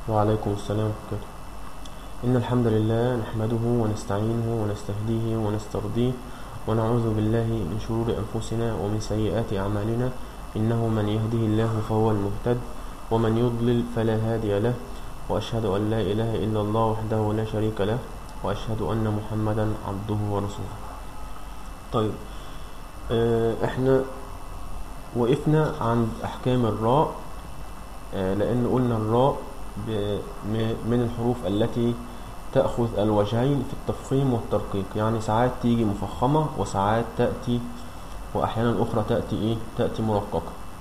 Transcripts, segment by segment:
وعليكم السلام ورحمة الله إن الحمد لله نحمده ونستعينه ونستهديه ونسترضيه ونعوذ بالله من شرور أنفسنا ومن سيئات أعمالنا إنه من يهده الله فهو المهتد ومن يضلل فلا هادي له وأشهد أن لا إله إلا الله وحده لا شريك له وأشهد أن محمدا عبده ورسوله طيب آه، احنا وقفنا عند أحكام الراء آه، لأن قلنا الراء ب- م- من الحروف التي تأخذ الوجهين في التفخيم والترقيق يعني ساعات تيجي مفخمة وساعات تأتي وأحيانا أخرى تأتي إيه؟ تأتي مرققة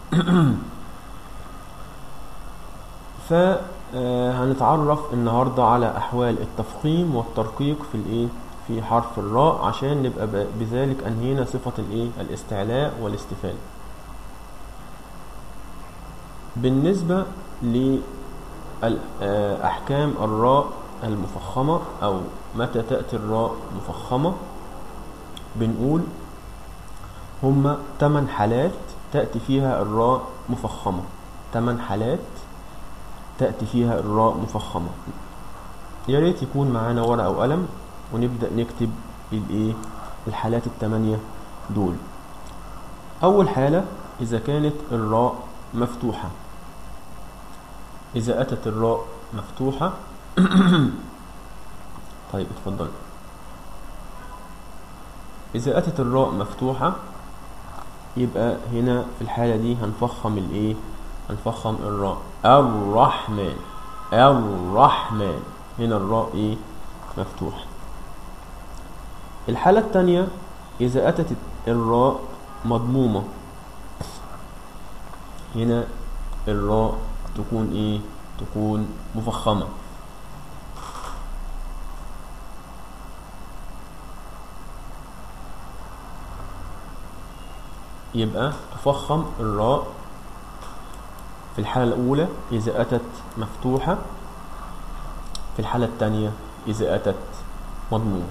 فهنتعرف النهاردة على أحوال التفخيم والترقيق في الإيه؟ في حرف الراء عشان نبقى ب- بذلك أنهينا صفة الإيه؟ الاستعلاء والاستفالة بالنسبة لأحكام الراء المفخمة أو متى تأتي الراء مفخمة بنقول هما تمن حالات تأتي فيها الراء مفخمة تمن حالات تأتي فيها الراء مفخمة يا ريت يكون معانا ورقة وقلم ونبدأ نكتب الايه الحالات التمانية دول أول حالة إذا كانت الراء مفتوحة إذا أتت الراء مفتوحة طيب اتفضل إذا أتت الراء مفتوحة يبقى هنا في الحالة دي هنفخم الإيه؟ هنفخم الراء الرحمن الرحمن هنا الراء إيه؟ مفتوح الحالة التانية إذا أتت الراء مضمومة هنا الراء تكون إيه؟ تكون مفخمة يبقى تفخم الراء في الحالة الأولى إذا أتت مفتوحة في الحالة الثانية إذا أتت مضمومة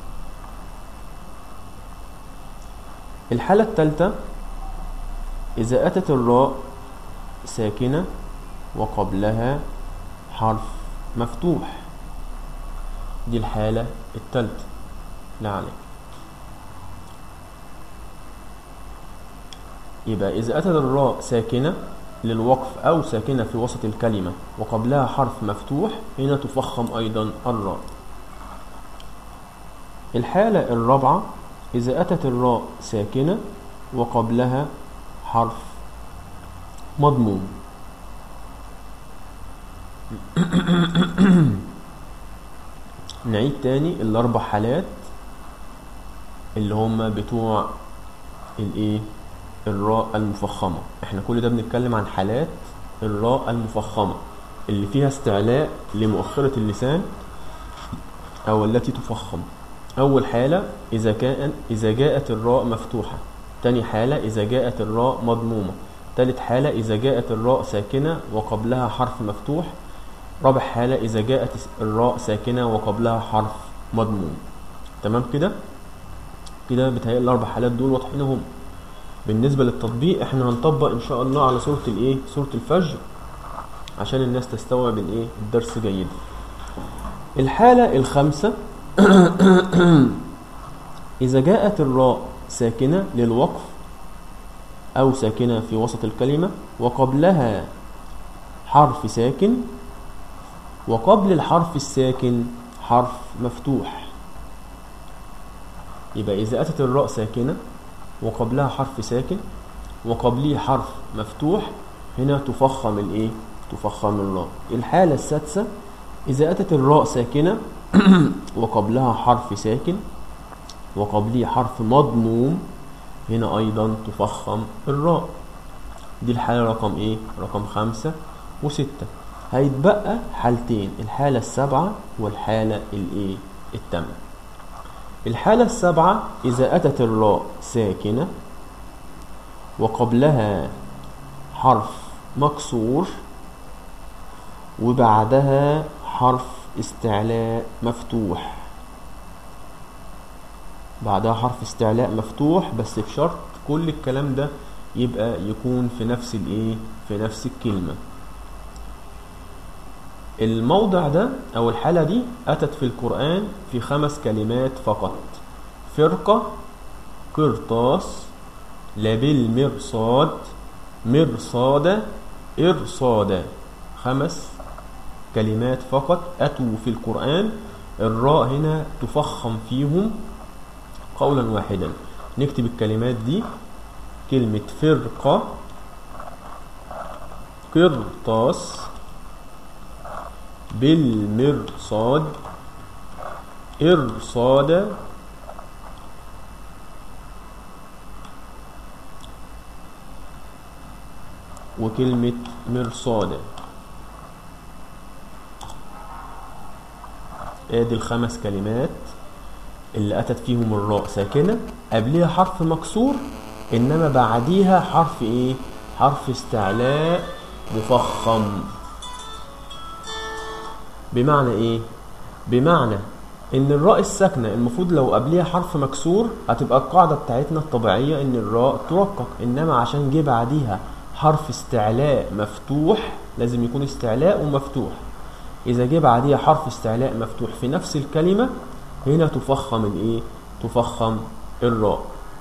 الحالة الثالثة إذا أتت الراء ساكنة وقبلها حرف مفتوح دي الحالة الثالثة لا عليك يبقى إذا أتت الراء ساكنة للوقف أو ساكنة في وسط الكلمة وقبلها حرف مفتوح هنا تفخم أيضا الراء الحالة الرابعة إذا أتت الراء ساكنة وقبلها حرف مضموم نعيد تاني الأربع حالات اللي هم بتوع الايه الراء المفخمة احنا كل ده بنتكلم عن حالات الراء المفخمة اللي فيها استعلاء لمؤخرة اللسان او التي تفخم اول حالة اذا كان اذا جاءت الراء مفتوحة تاني حالة اذا جاءت الراء مضمومة تالت حالة اذا جاءت الراء ساكنة وقبلها حرف مفتوح رابع حالة اذا جاءت الراء ساكنة وقبلها حرف مضموم تمام كده كده بتهيألي الاربع حالات دول واضحين اهم بالنسبة للتطبيق احنا هنطبق ان شاء الله على سورة الايه سورة الفجر عشان الناس تستوعب الايه الدرس جيدا الحالة الخامسة إذا جاءت الراء ساكنة للوقف أو ساكنة في وسط الكلمة وقبلها حرف ساكن وقبل الحرف الساكن حرف مفتوح يبقى إذا أتت الراء ساكنة وقبلها حرف ساكن وقبليه حرف مفتوح هنا تفخم الايه تفخم الراء الحالة السادسة إذا أتت الراء ساكنة وقبلها حرف ساكن وقبليه حرف مضموم هنا أيضا تفخم الراء دي الحالة رقم ايه رقم خمسة وستة هيتبقى حالتين الحالة السابعة والحالة الايه التامنة الحالة السابعة إذا أتت الراء ساكنة وقبلها حرف مكسور وبعدها حرف استعلاء مفتوح بعدها حرف استعلاء مفتوح بس بشرط كل الكلام ده يبقى يكون في نفس الايه في نفس الكلمة الموضع ده او الحالة دي اتت في القرآن في خمس كلمات فقط فرقة قرطاس لبالمرصاد مرصاد إرصاد خمس كلمات فقط أتوا في القرآن الراء هنا تفخم فيهم قولا واحدا نكتب الكلمات دي كلمة فرقة قرطاس بالمرصاد إرصاد وكلمة مرصاد ادي الخمس كلمات اللي اتت فيهم الراء ساكنة قبلها حرف مكسور انما بعديها حرف ايه حرف استعلاء مفخم بمعنى ايه بمعنى ان الراء الساكنة المفروض لو قبلها حرف مكسور هتبقى القاعدة بتاعتنا الطبيعية ان الراء ترقق انما عشان جه بعديها حرف استعلاء مفتوح لازم يكون استعلاء ومفتوح إذا جه بعديها حرف استعلاء مفتوح في نفس الكلمة هنا تفخم الإيه؟ تفخم الراء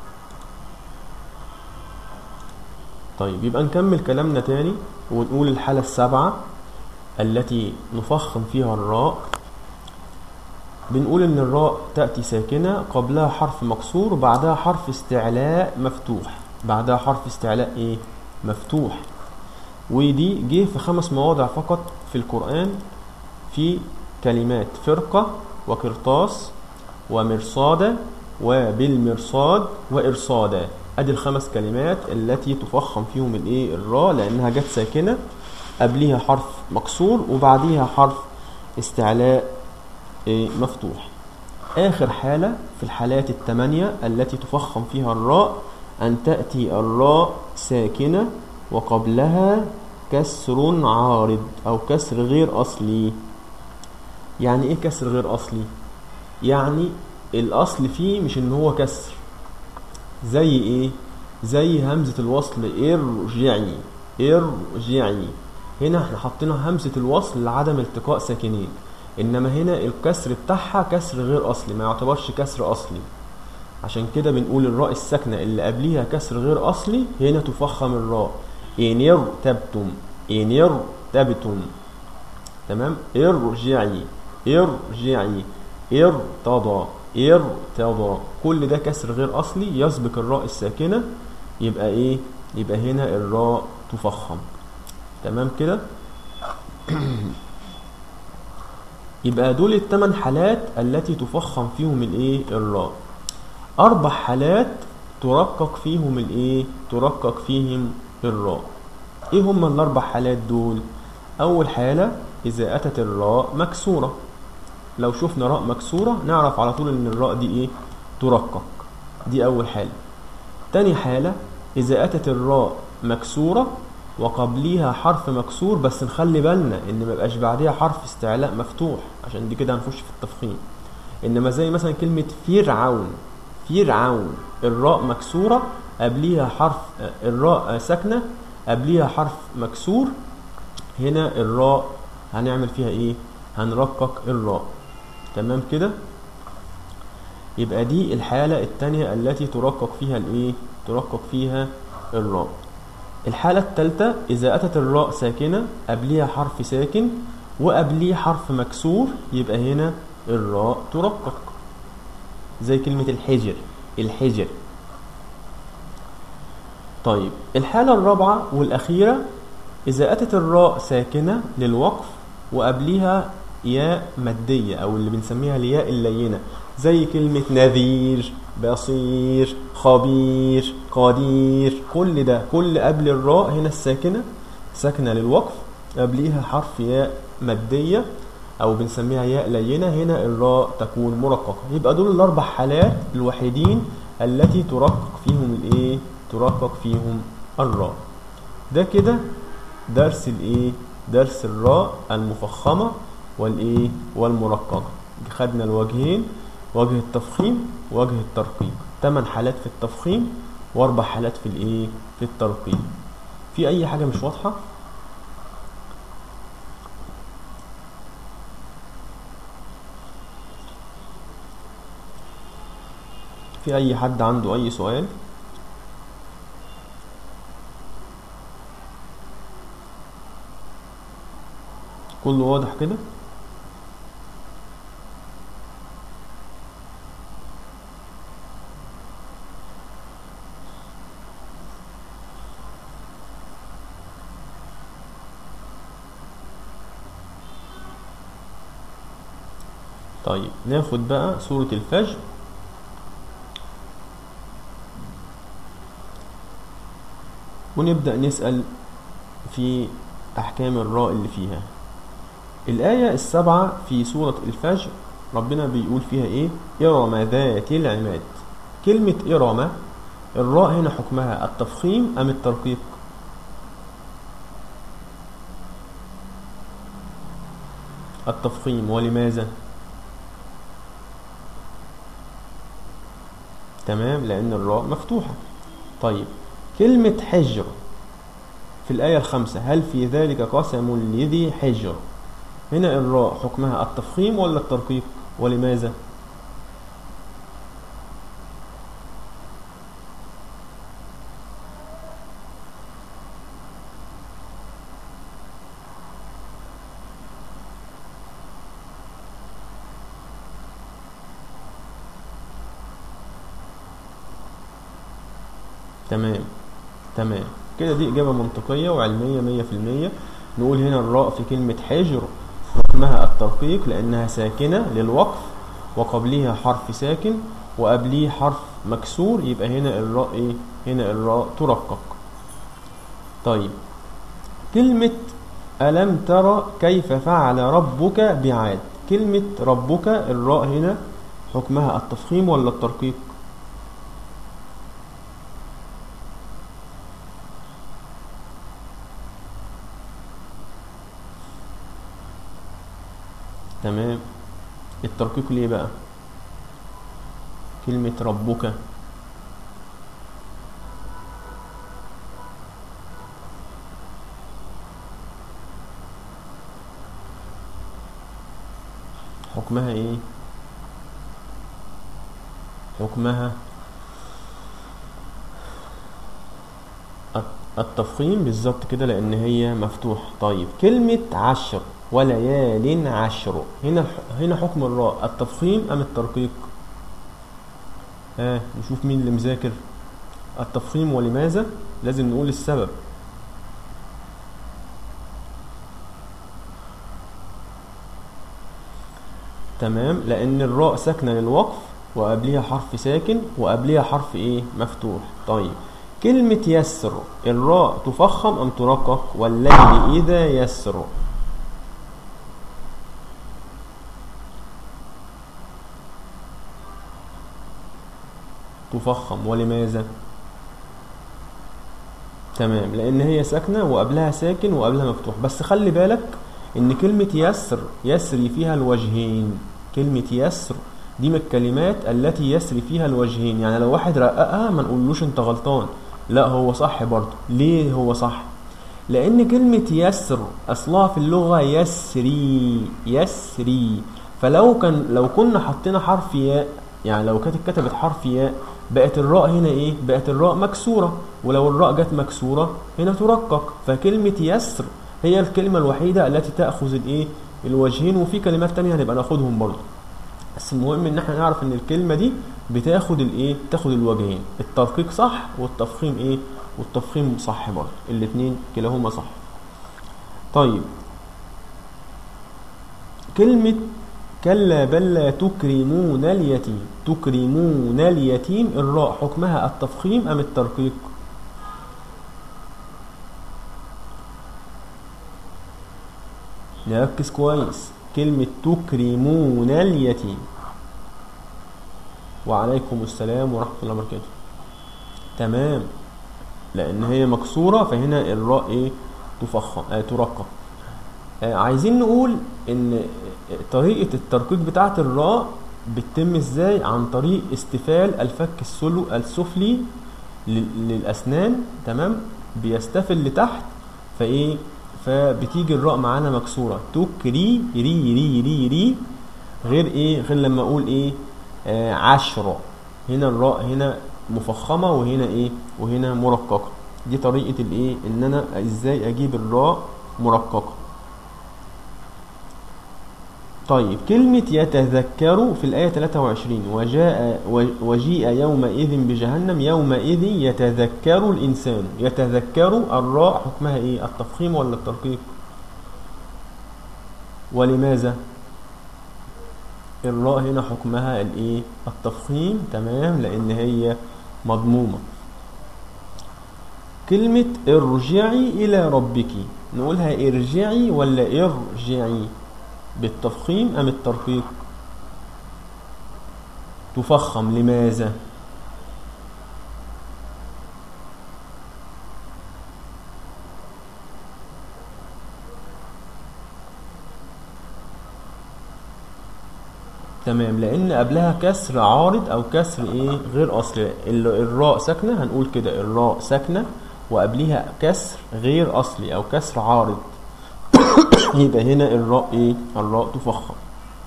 طيب يبقى نكمل كلامنا تاني ونقول الحالة السابعة التي نفخم فيها الراء بنقول إن الراء تأتي ساكنة قبلها حرف مكسور وبعدها حرف استعلاء مفتوح بعدها حرف استعلاء إيه؟ مفتوح ودي جه في خمس مواضع فقط في القرآن في كلمات فرقة وقرطاس ومرصاد وبالمرصاد وإرصاد ادي الخمس كلمات التي تفخم فيهم الايه الراء لانها جت ساكنه قبلها حرف مكسور وبعديها حرف استعلاء إيه مفتوح اخر حاله في الحالات الثمانيه التي تفخم فيها الراء ان تاتي الراء ساكنه وقبلها كسر عارض او كسر غير اصلي يعني ايه كسر غير اصلي يعني الاصل فيه مش ان هو كسر زي ايه زي همزة الوصل ارجعي ارجعي هنا احنا حطينا همزة الوصل لعدم التقاء ساكنين انما هنا الكسر بتاعها كسر غير اصلي ما يعتبرش كسر اصلي عشان كده بنقول الراء الساكنة اللي قبليها كسر غير اصلي هنا تفخم الراء ان ارتبتم ان ارتبتم تمام ارجعي ارجعي ارتضى ارتضى كل ده كسر غير اصلي يسبق الراء الساكنه يبقى ايه يبقى هنا الراء تفخم تمام كده يبقى دول الثمان حالات التي تفخم فيهم الايه الراء اربع حالات ترقق فيهم الايه ترقق فيهم الراء ايه هم الاربع حالات دول اول حاله اذا اتت الراء مكسوره لو شفنا راء مكسورة نعرف على طول ان الراء دي ايه ترقق دي اول حالة تاني حالة اذا اتت الراء مكسورة وقبليها حرف مكسور بس نخلي بالنا ان ما يبقاش بعديها حرف استعلاء مفتوح عشان دي كده هنخش في التفخيم انما زي مثلا كلمة فرعون فرعون الراء مكسورة قبليها حرف الراء ساكنة قبليها حرف مكسور هنا الراء هنعمل فيها ايه هنرقق الراء تمام كده يبقى دي الحالة التانية التي ترقق فيها الايه ترقق فيها الراء الحالة التالتة إذا أتت الراء ساكنة قبليها حرف ساكن وقبليه حرف مكسور يبقى هنا الراء ترقق زي كلمة الحجر الحجر طيب الحالة الرابعة والأخيرة إذا أتت الراء ساكنة للوقف وقبليها ياء مادية أو اللي بنسميها الياء اللينة زي كلمة نذير بصير خبير قدير كل ده كل قبل الراء هنا الساكنة ساكنة للوقف قبليها حرف ياء مادية أو بنسميها ياء لينة هنا الراء تكون مرققة يبقى دول الأربع حالات الوحيدين التي ترقق فيهم الإيه؟ ترقق فيهم الراء ده كده درس الإيه؟ درس الراء المفخمة والايه والمرققه خدنا الوجهين وجه التفخيم وجه الترقيق ثمان حالات في التفخيم واربع حالات في الايه في الترقيق في اي حاجه مش واضحه في اي حد عنده اي سؤال كله واضح كده طيب ناخد بقى سورة الفجر ونبدأ نسأل في أحكام الراء اللي فيها الآية السابعة في سورة الفجر ربنا بيقول فيها إيه إرم ذات العماد كلمة إرم الراء هنا حكمها التفخيم أم الترقيق التفخيم ولماذا تمام لأن الراء مفتوحة طيب كلمة حجر في الآية الخامسة هل في ذلك قسم لذي حجر هنا الراء حكمها التفخيم ولا الترقيق ولماذا تمام تمام كده دي إجابة منطقية وعلمية مية في المية نقول هنا الراء في كلمة حجر حكمها الترقيق لأنها ساكنة للوقف وقبلها حرف ساكن وقبليه حرف مكسور يبقى هنا الراء إيه؟ هنا الراء ترقق طيب كلمة ألم ترى كيف فعل ربك بعاد كلمة ربك الراء هنا حكمها التفخيم ولا الترقيق تمام الترقيق ليه بقى كلمة ربك حكمها ايه حكمها التفخيم بالظبط كده لان هي مفتوح طيب كلمة عشر وليال عشر هنا هنا حكم الراء التفخيم ام الترقيق ها آه نشوف مين اللي مذاكر التفخيم ولماذا لازم نقول السبب تمام لان الراء ساكنه للوقف وقبلها حرف ساكن وقبلها حرف ايه مفتوح طيب كلمة يسر الراء تفخم أم ترقق والليل إذا يسر تفخم ولماذا تمام لان هي ساكنه وقبلها ساكن وقبلها مفتوح بس خلي بالك ان كلمه يسر يسري فيها الوجهين كلمه يسر دي من الكلمات التي يسري فيها الوجهين يعني لو واحد رققها ما نقولوش انت غلطان لا هو صح برضه ليه هو صح لان كلمه يسر اصلها في اللغه يسري يسري فلو كان لو كنا حطينا حرف ياء يعني لو كانت اتكتبت حرف ياء بقت الراء هنا ايه بقت الراء مكسوره ولو الراء جت مكسوره هنا ترقق فكلمه يسر هي الكلمه الوحيده التي تاخذ الايه الوجهين وفي كلمات تانية هنبقى ناخدهم برضه بس المهم ان احنا نعرف ان الكلمه دي بتاخد الايه تاخد الوجهين الترقيق صح والتفخيم ايه والتفخيم صح برضه الاثنين كلاهما صح طيب كلمه كلا بل لا تكرمون اليتيم تكرمون اليتيم الراء حكمها التفخيم أم الترقيق نركز كويس كلمة تكرمون اليتيم وعليكم السلام ورحمة الله وبركاته تمام لأن هي مكسورة فهنا الراء إيه تفخم آه ترقق آه عايزين نقول إن طريقة الترقيق بتاعة الراء بتتم ازاي عن طريق استفال الفك السلو السفلي للأسنان تمام بيستفل لتحت فايه فبتيجي الراء معانا مكسورة تكري ري ري ري ري غير ايه غير لما اقول ايه آه عشرة هنا الراء هنا مفخمة وهنا ايه وهنا مرققة دي طريقة الايه ان انا ازاي اجيب الراء مرققة طيب كلمة يتذكر في الآية 23 وجاء وجيء يومئذ بجهنم يومئذ يتذكر الإنسان يتذكر الراء حكمها إيه التفخيم ولا الترقيق ولماذا الراء هنا حكمها الإيه التفخيم تمام لأن هي مضمومة كلمة ارجعي إلى ربك نقولها ارجعي ولا ارجعي بالتفخيم أم الترقيق تفخم لماذا تمام لان قبلها كسر عارض او كسر ايه غير اصلي الراء ساكنه هنقول كده الراء ساكنه وقبلها كسر غير اصلي او كسر عارض يبقى هنا الراء ايه الراء تفخم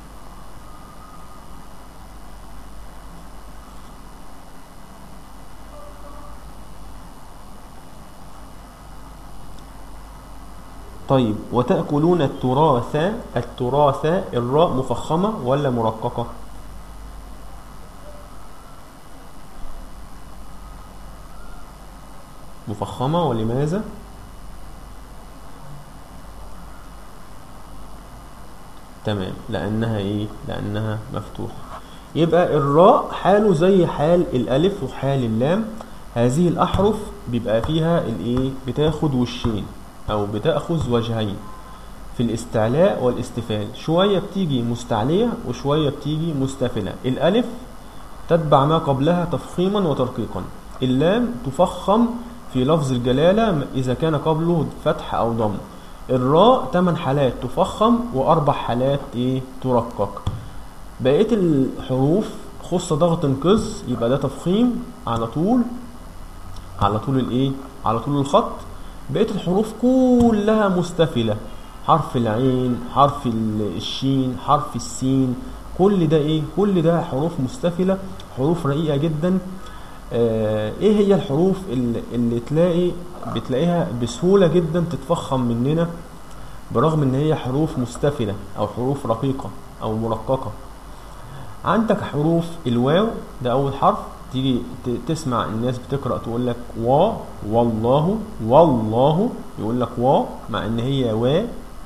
طيب وتأكلون التراث التراث الراء مفخمة ولا مرققة مفخمة ولماذا تمام لأنها إيه لأنها مفتوحة يبقى الراء حاله زي حال الألف وحال اللام هذه الأحرف بيبقى فيها الإيه بتاخد وشين أو بتأخذ وجهين في الاستعلاء والاستفال شوية بتيجي مستعلية وشوية بتيجي مستفلة الألف تتبع ما قبلها تفخيما وترقيقا اللام تفخم في لفظ الجلالة إذا كان قبله فتح أو ضم الراء 8 حالات تفخم وأربع حالات إيه ترقق بقية الحروف خص ضغط انقذ يبقى ده تفخيم على طول على طول الايه على طول الخط بقية الحروف كلها مستفلة حرف العين حرف الشين حرف السين كل ده ايه كل ده حروف مستفلة حروف رقيقة جدا آه ايه هي الحروف اللي, اللي تلاقي بتلاقيها بسهولة جدا تتفخم مننا برغم ان هي حروف مستفلة او حروف رقيقة او مرققة عندك حروف الواو ده اول حرف تيجي تسمع الناس بتقرأ تقول لك وا والله والله يقول لك وا مع ان هي وا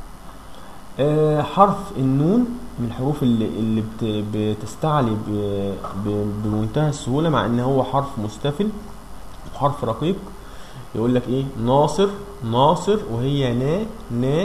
آه حرف النون من الحروف اللي, اللي بتستعلي بمنتهى السهولة مع ان هو حرف مستفل وحرف رقيق يقول لك ايه ناصر ناصر وهي نا نا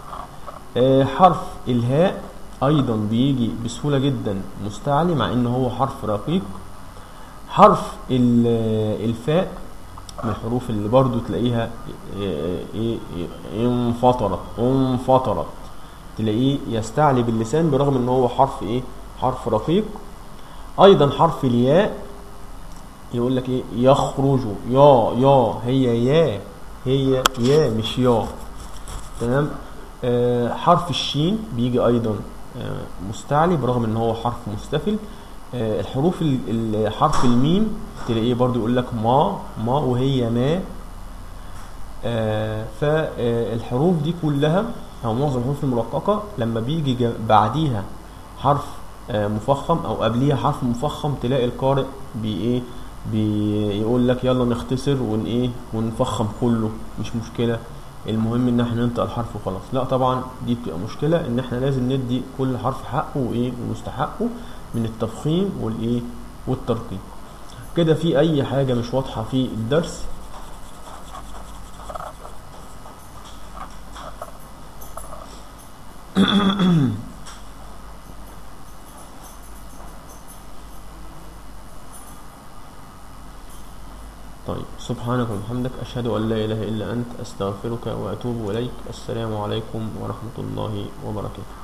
آه حرف الهاء ايضا بيجي بسهولة جدا مستعلي مع ان هو حرف رقيق حرف الفاء من الحروف اللي برضو تلاقيها ايه انفطرت انفطرت تلاقيه يستعلي باللسان برغم ان هو حرف ايه حرف رقيق ايضا حرف الياء يقول لك ايه يخرج يا يا هي يا هي يا مش يا تمام آه حرف الشين بيجي ايضا آه مستعلي برغم ان هو حرف مستفل آه الحروف حرف الميم تلاقيه برضو يقول لك ما ما وهي ما آه فالحروف دي كلها او معظم الحروف المرققه لما بيجي بعديها حرف آه مفخم او قبليها حرف مفخم تلاقي القارئ بي ايه بيقول لك يلا نختصر ون ايه ونفخم كله مش مشكله المهم ان احنا ننطق الحرف وخلاص لا طبعا دي بتبقى مشكله ان احنا لازم ندي كل حرف حقه وايه ومستحقه من التفخيم والايه والترقيق كده في اي حاجه مش واضحه في الدرس طيب سبحانك وبحمدك أشهد أن لا إله إلا أنت أستغفرك وأتوب إليك السلام عليكم ورحمة الله وبركاته